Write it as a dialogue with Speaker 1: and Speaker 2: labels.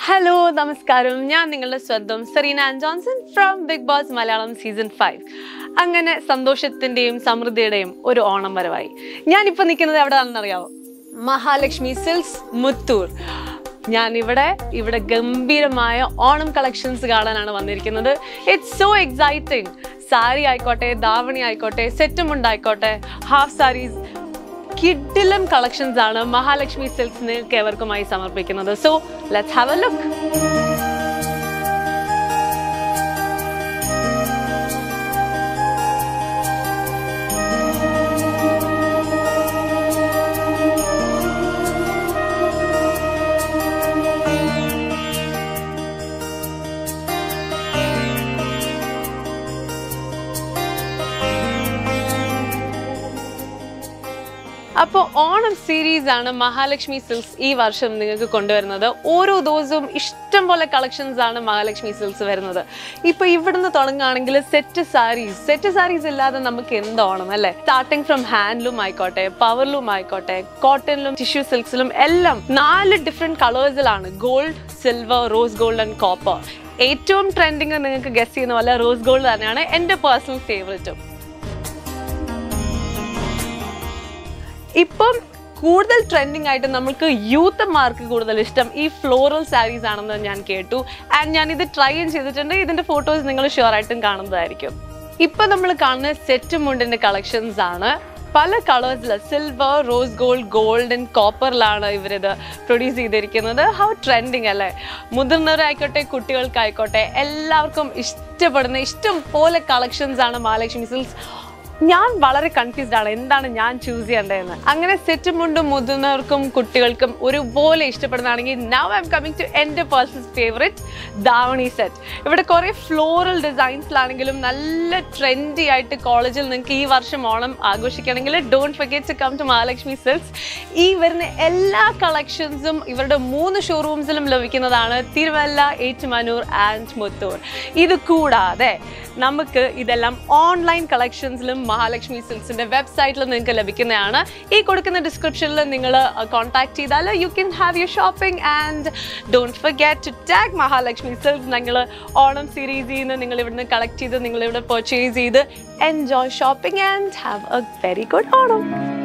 Speaker 1: hello നമസ്കാരം ഞാൻ നിങ്ങളുടെ സ്വന്തം Serena and Johnson from Big Boss Malayalam season five അങ്ങനെ സന്തോഷത്തിൻ്റെയും സമൃദ്ധിയുടെയും ഒരു ഓണം വരവായി ഞാനിപ്പോൾ നിൽക്കുന്നത് എവിടെയാണെന്നറിയാമോ മഹാലക്ഷ്മി സിൽക്സ് മുത്തൂർ ഞാൻ ഇവിടെ ഇവിടെ ഗംഭീരമായ ഓണം കളക്ഷൻസ് കാണാനാണ് വന്നിരിക്കുന്നത് ഇറ്റ്സ് സോ എക്സൈറ്റിംഗ് സാരി ആയിക്കോട്ടെ ധാവണി ആയിക്കോട്ടെ സെറ്റും ഉണ്ടായിക്കോട്ടെ ഹാഫ് സാരീസ് കിഡിലം കളക്ഷൻസ് ആണ് മഹാലക്ഷ്മി സിൽക്സ് നിങ്ങൾക്ക് ഏവർക്കുമായി സമർപ്പിക്കുന്നത് so let's have a look അപ്പോൾ ഓണം സീരീസ് ആണ് മഹാലക്ഷ്മി സിൽക്സ് ഈ വർഷം നിങ്ങൾക്ക് കൊണ്ടുവരുന്നത് ഓരോ ദിവസവും ഇഷ്ടം പോലെ കളക്ഷൻസ് ആണ് മഹാലക്ഷ്മി സിൽക്സ് വരുന്നത് ഇപ്പൊ ഇവിടുന്ന് തുടങ്ങുകയാണെങ്കിൽ സെറ്റ് സാരീസ് സെറ്റ് സാരീസ് ഇല്ലാതെ നമുക്ക് എന്ത് ഓണം അല്ലേ സ്റ്റാർട്ടിങ് ഫ്രം ഹാൻഡ്ലൂം ആയിക്കോട്ടെ പവർലൂം ആയിക്കോട്ടെ കോട്ടണിലും ടിഷ്യൂ സിൽക്സിലും എല്ലാം നാല് ഡിഫറെന്റ് കളേഴ്സിലാണ് gold silver rose gold and copper ഏറ്റവും ട്രെൻഡിങ് നിങ്ങൾക്ക് ഗസ് ചെയ്യുന്ന പോലെ റോസ് ഗോൾഡ് തന്നെയാണ് എൻ്റെ പേഴ്സണൽ ഫേവറേറ്റും ഇപ്പം കൂടുതൽ ട്രെൻഡിങ് ആയിട്ട് നമുക്ക് യൂത്തന്മാർക്ക് കൂടുതൽ ഇഷ്ടം ഈ ഫ്ലോറൽ സാരീസ് ആണെന്ന് ഞാൻ കേട്ടു ആൻഡ് ഞാൻ ഇത് ട്രൈയും ചെയ്തിട്ടുണ്ട് ഇതിന്റെ ഫോട്ടോസ് നിങ്ങൾ ഷുവർ ആയിട്ടും കാണുന്നതായിരിക്കും ഇപ്പൊ നമ്മൾ കാണുന്ന സെറ്റ് മുണ്ടിന്റെ കളക്ഷൻസ് ആണ് പല കളേഴ്സിൽ സിൽവർ റോസ് ഗോൾഡ് ഗോൾഡൻ കോപ്പറിലാണ് ഇവരിത് പ്രൊഡ്യൂസ് ചെയ്തിരിക്കുന്നത് ഹൗ ട്രെൻഡിങ് അല്ലേ മുതിർന്നവരായിക്കോട്ടെ കുട്ടികൾക്കായിക്കോട്ടെ എല്ലാവർക്കും ഇഷ്ടപ്പെടുന്ന ഇഷ്ടം പോലെ കളക്ഷൻസ് ആണ് മഹാലക്ഷ്മി സിൽക്സ് ഞാൻ വളരെ കൺഫ്യൂസ്ഡ് ആണ് എന്താണ് ഞാൻ ചൂസ് ചെയ്യേണ്ടതെന്ന് അങ്ങനെ സെറ്റ് മുണ്ടും മുതിർന്നവർക്കും കുട്ടികൾക്കും ഒരുപോലെ ഇഷ്ടപ്പെടുന്നതാണെങ്കിൽ now I'm coming to എൻ്റെ പേഴ്സണൽ ഫേവറേറ്റ് ദാവണി സെറ്റ് ഇവിടെ കുറേ ഫ്ലോറൽ ഡിസൈൻസിലാണെങ്കിലും നല്ല ട്രെൻഡി ആയിട്ട് കോളേജിൽ നിങ്ങൾക്ക് ഈ വർഷം ഓണം ആഘോഷിക്കണമെങ്കിൽ don't forget to come to Mahalakshmi silks ഈ വരുന്ന എല്ലാ കളക്ഷൻസും ഇവരുടെ മൂന്ന് ഷോറൂംസിലും ലഭിക്കുന്നതാണ് തിരുവല്ല ഏറ്റുമാനൂർ ആൻഡ് മുത്തൂർ ഇത് കൂടാതെ നമുക്ക് ഇതെല്ലാം ഓൺലൈൻ കളക്ഷൻസിലും മഹാലക്ഷ്മി സിൽക്സിന്റെ വെബ്സൈറ്റിൽ നിങ്ങൾക്ക് ലഭിക്കുന്നതാണ് ഈ കൊടുക്കുന്ന ഡിസ്ക്രിപ്ഷനിൽ നിങ്ങൾ കോൺടാക്ട് ചെയ്താൽ you can have you shopping and don't forget to tag Mahalakshmi silks നിങ്ങൾ ഓണം സീരീസിൽ നിന്ന് നിങ്ങൾ ഇവിടുന്ന് കളക്ട് ചെയ്ത് നിങ്ങൾ ഇവിടെ പർച്ചേസ് ചെയ്ത് enjoy shopping and have a very good Onam